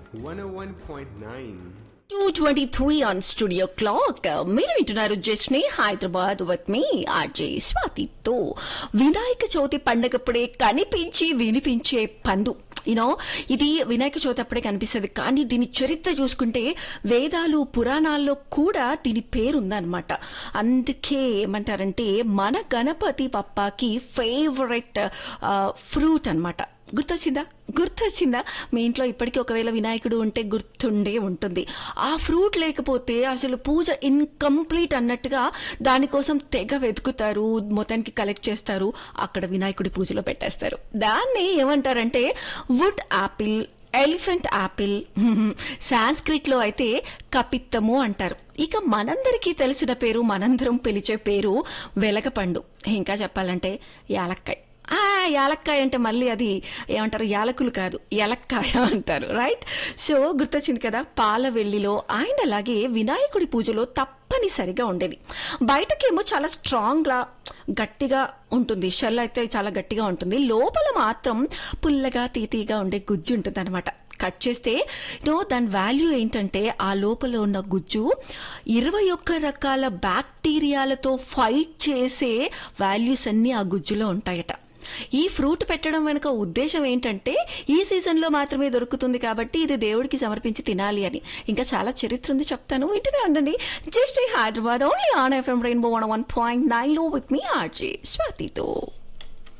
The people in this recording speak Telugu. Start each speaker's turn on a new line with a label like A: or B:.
A: 101.9.
B: Two twenty three on studio clock మీరు వింటున్నారు జస్ని హైదరాబాద్ విత్ మీ ఆర్జే స్వాతితో వినాయక చవితి పండగప్పుడే కనిపించి వినిపించే పండు యూనో ఇది వినాయక చవితి అప్పుడే కనిపిస్తుంది కానీ దీని చరిత్ర చూసుకుంటే వేదాలు పురాణాల్లో కూడా దీని పేరు ఉందన్నమాట అందుకే ఏమంటారంటే మన గణపతి పప్పాకి ఫేవరెట్ ఫ్రూట్ అన్నమాట గుర్తొచ్చిందా గుర్తొచ్చిందా మీ ఇంట్లో ఇప్పటికీ ఒకవేళ వినాయకుడు ఉంటే గుర్తుండే ఉంటుంది ఆ ఫ్రూట్ లేకపోతే అసలు పూజ ఇన్కంప్లీట్ అన్నట్టుగా దానికోసం తెగ వెతుకుతారు మొత్తానికి కలెక్ట్ చేస్తారు అక్కడ వినాయకుడి పూజలో పెట్టేస్తారు దాన్ని ఏమంటారంటే wood apple elephant apple Sanskrit లో అయితే కపిత్తము అంటారు ఇక మనందరికీ తెలిసిన పేరు మనందరం పిలిచే పేరు వెలగపండు ఇంకా చెప్పాలంటే యాలక్కాయ్ ఆ యాలక్కాయ అంటే మళ్ళీ అది ఏమంటారు యాలకులు కాదు యాలక్కాయ అంటారు రైట్ సో గుర్తొచ్చింది కదా పాల వెల్లిలో ఆయన అలాగే వినాయకుడి పూజలో తప్పనిసరిగా ఉండేది బయటకేమో చాలా స్ట్రాంగ్ గా గట్టిగా ఉంటుంది షెల్ అయితే చాలా గట్టిగా ఉంటుంది లోపల మాత్రం పుల్లగా తీతీగా ఉండే గుజ్జు ఉంటుంది అనమాట కట్ చేస్తే నో దాని వాల్యూ ఏంటంటే ఆ లోపల ఉన్న గుజ్జు ఇరవై ఒక్క రకాల బ్యాక్టీరియాలతో ఫైట్ చేసే వాల్యూస్ అన్ని ఆ గుజ్జులో ఉంటాయట ఈ ఫ్రూట్ పెట్టడం వెనుక ఉద్దేశం ఏంటంటే ఈ సీజన్ లో మాత్రమే దొరుకుతుంది కాబట్టి ఇది దేవుడికి సమర్పించి తినాలి అని ఇంకా చాలా చరిత్ర ఉంది చెప్తాను ఇంటినే ఉండండి just Hyderabad only on FM rainbow one one point nine లో విత్ మీ ఆర్జే స్వాతితో